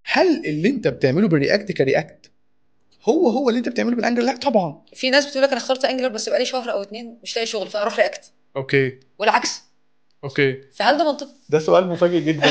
هل اللي انت بتعمله بالرياكت كرياكت هو هو اللي انت بتعمله بالانجل لا طبعا في ناس بتقول لك انا اخترت انجلر بس بقالي شهر او اتنين مش لاقي شغل فاروح رياكت اوكي والعكس اوكي فهل ده منطقي؟ ده سؤال مفاجئ جدا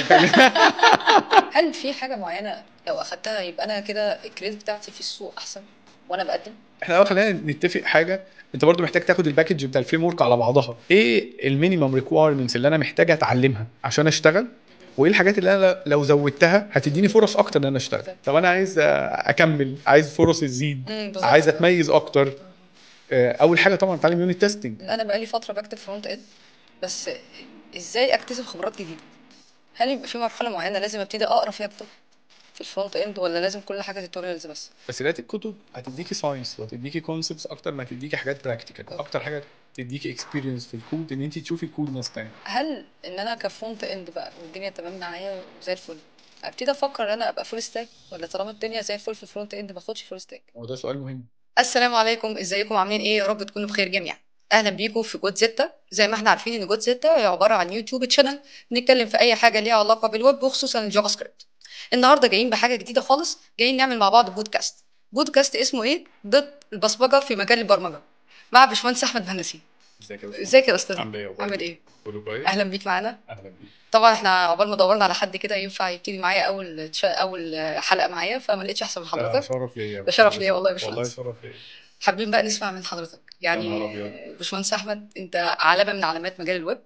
هل في حاجه معينه لو اخدتها يبقى انا كده الكريدت بتاعتي في السوق احسن وانا بقدم؟ احنا اول خلينا نتفق حاجه انت برضو محتاج تاخد الباكج بتاع الفريم ورك على بعضها ايه المينيمم ريكوايرمنتس اللي انا محتاج اتعلمها عشان اشتغل وايه الحاجات اللي انا لو زودتها هتديني فرص اكتر ان انا اشتغل طب انا عايز اكمل عايز فرص تزيد مم، بالظبط. عايز اتميز اكتر آه، اول حاجه طبعا اتعلم يونت تيستنج انا بقالي فتره بكتب فرونت اند بس ازاي اكتسب خبرات جديده هل يبقى في مرحله معينه لازم ابتدي اقرا فيها كتب في الفرونت اند ولا لازم كل حاجه توتوريالز بس بس لقيت الكتب هتديكي ساينس وهتديكي كونسبتس اكتر ما تديكي حاجات براكتيكال اكتر حاجه تديكي اكسبيرينس في الكود ان انت تشوفي كود ناس تانية هل ان انا كفرونت اند بقى والدنيا تمام معايا وزي الفل ابتدي افكر ان انا ابقى فول ستاك ولا طالما الدنيا زي الفل في الفرونت اند ما اخدش فول ستاك وده سؤال مهم السلام عليكم ازيكم عاملين ايه يا رب تكونوا بخير جميعا اهلا بيكم في جود زيتا زي ما احنا عارفين ان جود زيتا هي عباره عن يوتيوب تشانل بنتكلم في اي حاجه ليها علاقه بالويب وخصوصا الجافا سكريبت النهارده جايين بحاجه جديده خالص جايين نعمل مع بعض بودكاست بودكاست اسمه ايه ضد البصمجه في مجال البرمجه مع باشمهندس احمد مهندسي ازيك يا ازيك يا استاذ عامل ايه يا عامل ايه كله كويس اهلا بيك معانا اهلا بيك طبعا احنا عقبال ما دورنا على حد كده ينفع يبتدي معايا اول تش... اول حلقه معايا فما لقيتش احسن من ده حضرتك شرف ليا ده شرف ليا والله يا والله باشمهندس. شرف ليا حابين بقى نسمع من حضرتك يا نهار يعني أبيض. باشمهندس احمد انت علامه من علامات مجال الويب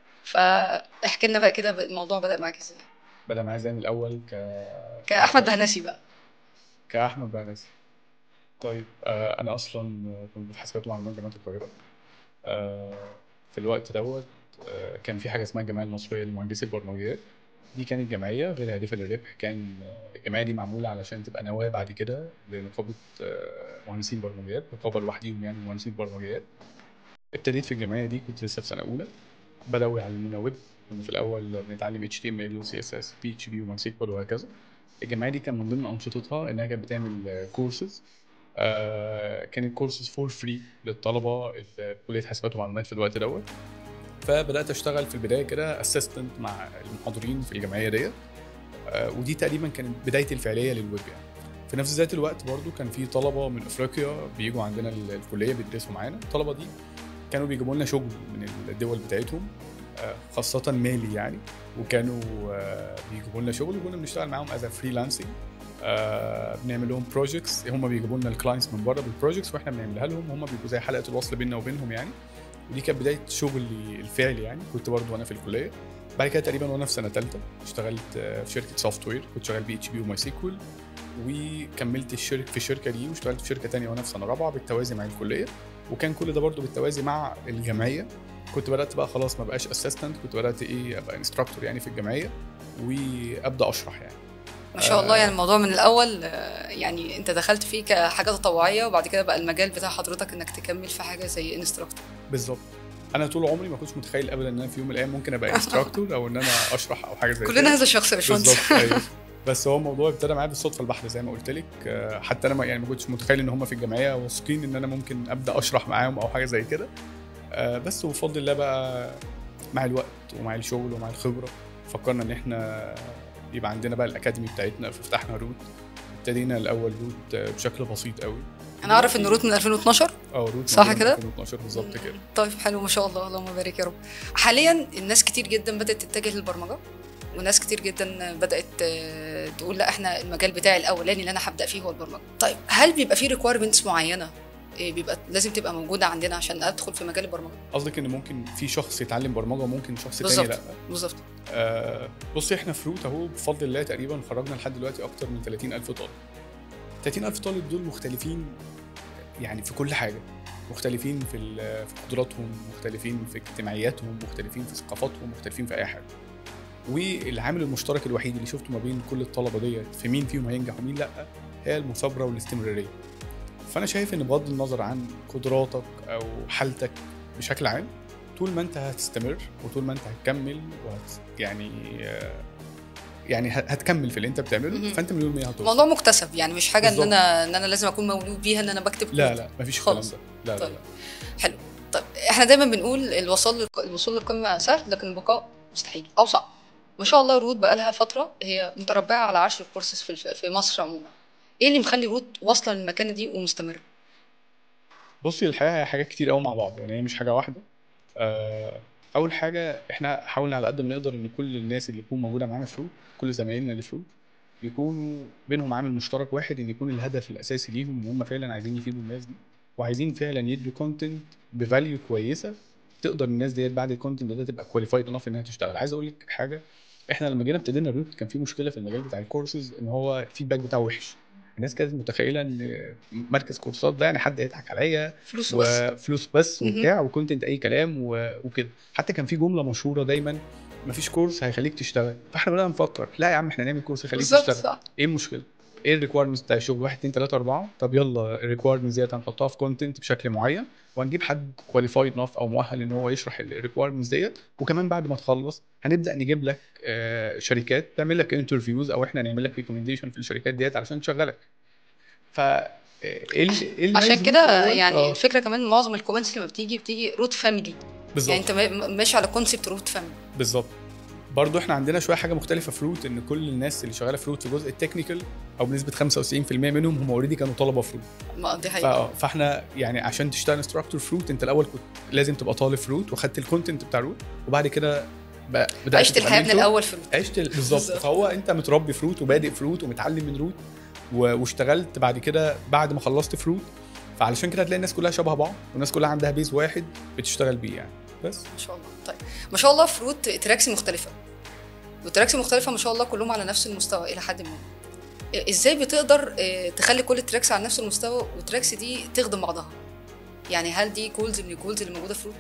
فاحكي لنا بقى كده الموضوع بدا معاك ازاي بدا معايا زي من الاول ك كاحمد دهنسي بقى كاحمد بهنسي طيب آه انا اصلا كنت في حسابات ومعلومات جامعه القاهره آه في الوقت دوت آه كان في حاجه اسمها الجمعيه المصريه لمهندسي البرمجيات دي كانت جمعيه غير هادفه للربح كان آه، الجمعيه دي معموله علشان تبقى نواه بعد كده لنقابه آه مهندسين برمجيات نقابه لوحديهم يعني مهندسين برمجيات ابتديت في الجمعيه دي كنت لسه في سنه اولى بداوا يعلمونا ويب كنا في الاول بنتعلم HTML و CSS PHP و MySQL وهكذا الجمعيه دي كان من ضمن انشطتها انها كانت بتعمل كورسز كانت كورسز فور فري للطلبه اللي في كليه حاسبات ومعلومات في الوقت دوت فبدات اشتغل في البدايه كده اسيستنت مع المحاضرين في الجمعيه ديت آه، ودي تقريبا كانت بدايتي الفعليه للويب يعني في نفس ذات الوقت برضو كان في طلبه من افريقيا بيجوا عندنا ال- الكليه بيدرسوا معانا الطلبه دي كانوا بيجيبوا لنا شغل من الدول بتاعتهم آه، خاصة مالي يعني وكانوا آه، بيجيبوا لنا شغل وكنا بنشتغل معاهم از فريلانسنج بنعمل لهم بروجكتس هم بيجيبوا لنا الكلاينتس من بره بالبروجكتس واحنا بنعملها لهم هم بيبقوا زي حلقه الوصل بيننا وبينهم يعني ودي كانت بدايه شغلي الفعلي يعني كنت برضه وانا في الكليه بعد كده تقريبا وانا في سنه ثالثه اشتغلت آه، في شركه سوفت وير كنت شغال بي اتش بي وماي سيكوال وكملت الشركه في الشركه دي واشتغلت في شركه تانية وانا في سنه رابعه بالتوازي مع الكليه وكان كل ده برضه بالتوازي مع الجمعيه كنت بدات بقى خلاص ما بقاش اسيستنت كنت بدات ايه ابقى انستراكتور يعني في الجمعيه وابدا اشرح يعني ما شاء الله يعني الموضوع من الاول آه، يعني انت دخلت فيه كحاجه تطوعيه وبعد كده بقى المجال بتاع حضرتك انك تكمل في حاجه زي انستراكتور بالظبط انا طول عمري ما كنتش متخيل ابدا ان انا في يوم من الايام ممكن ابقى انستراكتور او ان انا اشرح او حاجه زي كده كلنا هذا الشخص يا باشمهندس بالظبط ايوه بس هو الموضوع ابتدى معايا بالصدفه البحته زي ما قلت لك آه، حتى انا ما يعني ما كنتش متخيل ان هم في الجمعيه واثقين ان انا ممكن ابدا اشرح معاهم او حاجه زي كده آه، بس وبفضل الله بقى مع الوقت ومع الشغل ومع الخبره فكرنا ان احنا يبقى عندنا بقى الاكاديمي بتاعتنا ففتحنا روت ابتدينا الاول روت آه، بشكل بسيط قوي انا اعرف ان روت من 2012 اه روت صح موجودة من كده؟ 2012 بالظبط كده طيب حلو ما شاء الله اللهم بارك يا رب حاليا الناس كتير جدا بدات تتجه للبرمجه وناس كتير جدا بدات آه، تقول لا احنا المجال بتاعي الاولاني اللي انا هبدا فيه هو البرمجه طيب هل بيبقى في ريكويرمنتس معينه إيه بيبقى لازم تبقى موجوده عندنا عشان ادخل في مجال البرمجه قصدك ان ممكن في شخص يتعلم برمجه وممكن شخص تاني بالظبط. لا بالظبط آه بصي احنا في روت اهو بفضل الله تقريبا خرجنا لحد دلوقتي اكتر من 30000 طالب 30000 طالب دول مختلفين يعني في كل حاجه مختلفين في ال- في قدراتهم مختلفين في اجتماعياتهم مختلفين في ثقافاتهم مختلفين في اي حاجه والعامل المشترك الوحيد اللي شفته ما بين كل الطلبه ديت في مين فيهم هينجح ومين لا هي المثابره والاستمراريه فانا شايف ان بغض النظر عن قدراتك او حالتك بشكل عام طول ما انت هتستمر وطول ما انت هتكمل وهت يعني آه، يعني هت- هتكمل في اللي انت بتعمله مهم. فانت مليون المية هتوصل الموضوع مكتسب يعني مش حاجه ان بالظبط. انا ان انا لازم اكون مولود بيها ان انا بكتب لا كود. لا مفيش الكلام خالص. ده لا لا, طيب. لا. حلو طيب احنا دايما بنقول الوصول للق- الوصول للقمه سهل لكن البقاء مستحيل او صعب ما شاء الله روت بقى لها فتره هي متربعه على عرش الكورسز في الف- في مصر عموما ايه اللي مخلي روت واصله للمكانه دي ومستمره بصي الحقيقه هي حاجات كتير قوي مع بعض يعني هي مش حاجه واحده آه، اول حاجه احنا حاولنا على قد ما نقدر ان كل الناس اللي تكون موجوده معانا في روت كل زمايلنا اللي في روت يكونوا بينهم عامل مشترك واحد ان يكون الهدف الاساسي ليهم ان هم فعلا عايزين يفيدوا الناس دي وعايزين فعلا يدوا كونتنت بفاليو كويسه تقدر الناس ديت بعد الكونتنت ده تبقى كواليفايد انف انها تشتغل عايز اقول لك حاجه احنا لما جينا ابتدينا الروت كان في مشكله في المجال بتاع الكورسز ان هو الفيدباك بتاعه وحش الناس كانت متخيله ان مركز كورسات ده يعني حد يضحك عليا فلوس بس وفلوس بس مهم. وبتاع وكونتنت اي كلام و- وكده حتى كان في جمله مشهوره دايما مفيش كورس هيخليك تشتغل فاحنا بدأنا نفكر لا يا عم احنا نعمل كورس يخليك بالظبط تشتغل صح ايه المشكله ايه الريكويرمنتس بتاع الشغل 1 2 3 4 طب يلا الريكويرمنتس ديت هنحطها في كونتنت بشكل معين وهنجيب حد كواليفايد نف او مؤهل ان هو يشرح الريكويرمنتس ديت وكمان بعد ما تخلص هنبدا نجيب لك آه، شركات تعمل لك انترفيوز او احنا نعمل لك ريكومنديشن في الشركات ديت علشان تشغلك ف آه، ايه ال- ايه اللي عشان عايز كده نقوله دوت؟ يعني آه، الفكره كمان معظم الكومنتس لما بتيجي بتيجي روت فاميلي بالظبط يعني انت ما- ماشي على كونسيبت روت فاميلي بالظبط برضو احنا عندنا شويه حاجه مختلفه في روت ان كل الناس اللي شغاله في روت في جزء التكنيكال او بنسبه 95% منهم هم اوريدي كانوا طلبه في روت ما دي ف- حقيقه فاحنا يعني عشان تشتغل انستراكتور في روت انت الاول كنت لازم تبقى طالب في روت وخدت الكونتنت بتاع روت وبعد كده بقى بدات عشت تبقى الحياه من mentor. الاول في روت عشت ال- بالظبط بالظبط. فهو انت متربي في روت وبادئ في روت ومتعلم من روت و- واشتغلت بعد كده بعد ما خلصت في روت فعلشان كده هتلاقي الناس كلها شبه بعض والناس كلها عندها بيز واحد بتشتغل بيه يعني بس ما شاء الله طيب ما شاء الله في روت تراكسي مختلفه وتراكسي مختلفه ما شاء الله كلهم على نفس المستوى الى حد ما إيه- ازاي بتقدر اه، تخلي كل التراكس على نفس المستوى والتراكس دي تخدم بعضها يعني هل دي كولز من الكولز اللي موجوده في روت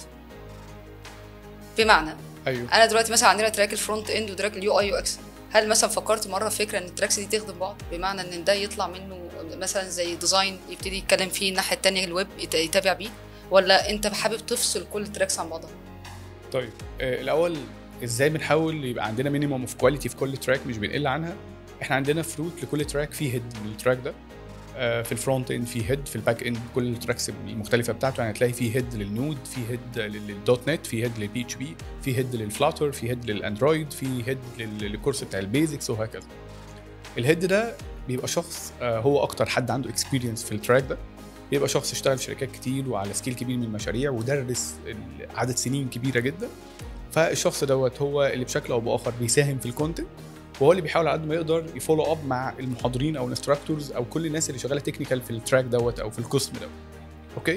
بمعنى ايوه انا دلوقتي مثلا عندنا تراك الفرونت اند وتراك اليو اي يو اكس هل مثلا فكرت مره في فكره ان التراكس دي تخدم بعض بمعنى ان ده يطلع منه مثلا زي ديزاين يبتدي يتكلم فيه الناحيه التانية الويب يت- يتابع بيه ولا انت حابب تفصل كل التراكس عن بعضها طيب آه، الاول ازاي بنحاول يبقى عندنا مينيمم اوف كواليتي في كل تراك مش بنقل عنها احنا عندنا فروت لكل تراك فيه هيد من التراك ده آه، في الفرونت اند في هيد في الباك اند كل التراكس المختلفه بتاعته يعني هتلاقي في هيد للنود في هيد للدوت نت في هيد للبي اتش بي في هيد للفلاتر في هيد للاندرويد في هيد للكورس بتاع البيزكس وهكذا الهيد ده بيبقى شخص آه، هو اكتر حد عنده اكسبيرينس في التراك ده بيبقى شخص اشتغل في شركات كتير وعلى سكيل كبير من المشاريع ودرس ال- عدد سنين كبيره جدا فالشخص دوت هو اللي بشكل او باخر بيساهم في الكونتنت وهو اللي بيحاول على قد ما يقدر يفولو اب مع المحاضرين او الانستراكتورز او كل الناس اللي شغاله تكنيكال في التراك دوت او في القسم دوت اوكي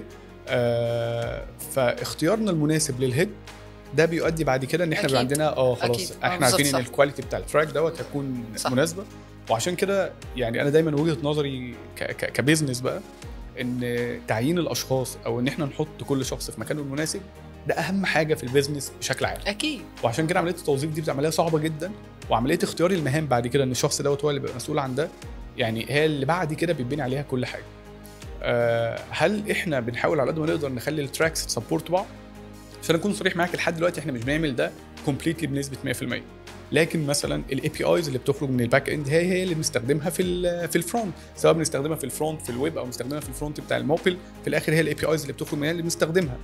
آه فاختيارنا المناسب للهيد ده بيؤدي بعد كده ان احنا أكيد. بيبقى عندنا اه خلاص أكيد. آه، احنا عارفين بالظبط، ان صح. الكواليتي بتاع التراك دوت هتكون صح. مناسبه وعشان كده يعني انا دايما وجهه نظري ك- ك- كبزنس بقى ان تعيين الاشخاص او ان احنا نحط كل شخص في مكانه المناسب ده اهم حاجه في البيزنس بشكل عام اكيد وعشان كده عمليه التوظيف دي بتبقى عمليه صعبه جدا وعمليه اختيار المهام بعد كده ان الشخص دوت هو اللي بيبقى مسؤول عن ده يعني هي اللي بعد كده بيتبني عليها كل حاجه أه هل احنا بنحاول على قد ما نقدر نخلي التراكس تسبورت بعض عشان اكون صريح معاك لحد دلوقتي احنا مش بنعمل ده كومبليتلي بنسبه 100% لكن مثلا الاي بي ايز اللي بتخرج من الباك اند هي هي اللي بنستخدمها في ال في الفرونت سواء بنستخدمها في الفرونت في الويب او بنستخدمها في الفرونت بتاع الموبل في الاخر هي الاي بي ايز اللي بتخرج منها اللي بنستخدمها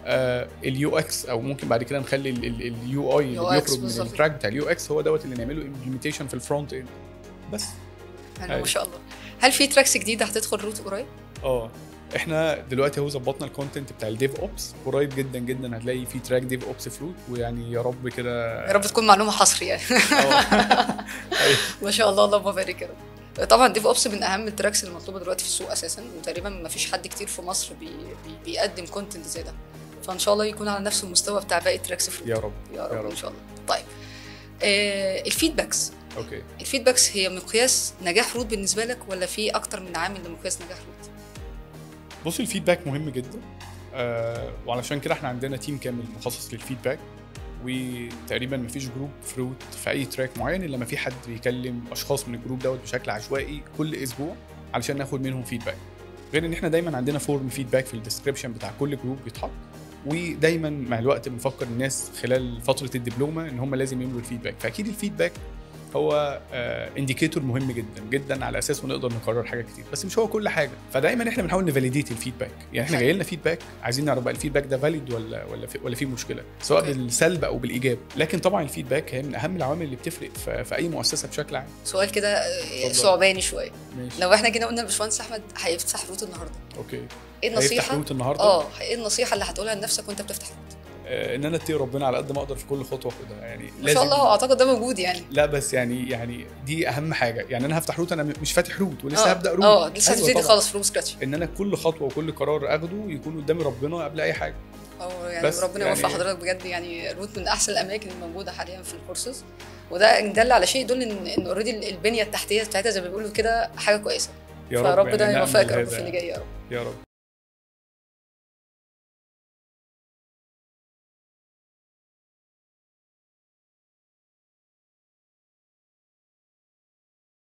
اليو اكس او ممكن بعد كده نخلي اليو اي اللي UX بيخرج من بالظبط. التراك بتاع اليو اكس هو دوت اللي نعمله امبلمنتيشن في الفرونت اند بس حلو ما أيوة. شاء الله هل في تراكس جديده هتدخل روت قريب اه احنا دلوقتي اهو ظبطنا الكونتنت بتاع الديف اوبس قريب جدا جدا هتلاقي في تراك ديف اوبس فلوت ويعني يا رب كده يا رب تكون معلومه حصري يعني اه أيوة. ما شاء الله اللهم بارك يا رب طبعا ديف اوبس من اهم التراكس اللي مطلوبه دلوقتي في السوق اساسا وتقريبا ما فيش حد كتير في مصر بي بي بيقدم كونتنت زي ده فان شاء الله يكون على نفس المستوى بتاع باقي التراكس في يا رب يا رب, يا رب. ان شاء الله طيب آه الفيدباكس اوكي الفيدباكس هي مقياس نجاح روت بالنسبه لك ولا في اكتر من عامل لمقياس نجاح روت بص الفيدباك مهم جدا آه وعلشان كده احنا عندنا تيم كامل مخصص للفيدباك وتقريبا مفيش جروب فروت في اي تراك معين الا لما في حد بيكلم اشخاص من الجروب دوت بشكل عشوائي كل اسبوع علشان ناخد منهم فيدباك غير ان احنا دايما عندنا فورم فيدباك في الديسكربشن بتاع كل جروب بيتحط ودايما مع الوقت بنفكر الناس خلال فتره الدبلومه ان هم لازم يملوا الفيدباك فاكيد الفيدباك هو انديكيتور مهم جدا جدا على اساسه نقدر نقرر حاجات كتير بس مش هو كل حاجه فدايما احنا بنحاول نفاليديت الفيدباك يعني احنا حلو. جاي لنا فيدباك عايزين نعرف بقى الفيدباك ده فاليد ولا ولا في ولا في مشكله سواء أوكي. بالسلب او بالايجاب لكن طبعا الفيدباك هي من اهم العوامل اللي بتفرق في, في اي مؤسسه بشكل عام سؤال كده آه، اتفضل. صعباني شويه ماشي لو احنا جينا قلنا الباشمهندس احمد هيفتح روت النهارده اوكي ايه هيفتح النصيحه روت النهارده اه ايه النصيحه اللي هتقولها لنفسك وانت بتفتح روت آه ان انا اتقي ربنا على قد ما اقدر في كل خطوه اخدها يعني ما شاء الله اعتقد ده موجود يعني لا بس يعني يعني دي اهم حاجه يعني انا هفتح روت انا مش فاتح روت ولسه اه هبدا روت اه لسه أيوة هتبتدي طبعاً. خالص فروم سكراتش ان انا كل خطوه وكل قرار اخده يكون قدامي ربنا قبل اي حاجه أو يعني بس ربنا يعني- يوفق حضرتك بجد يعني روت من احسن الاماكن الموجوده حاليا في الكورسز وده إن دل على شيء يدل ان ان اوريدي البنيه التحتيه بتاعتها زي ما بيقولوا كده حاجه كويسه يا رب فربنا يعني نعمل يوفقك يا رب هذا في اللي جاي يا رب يا رب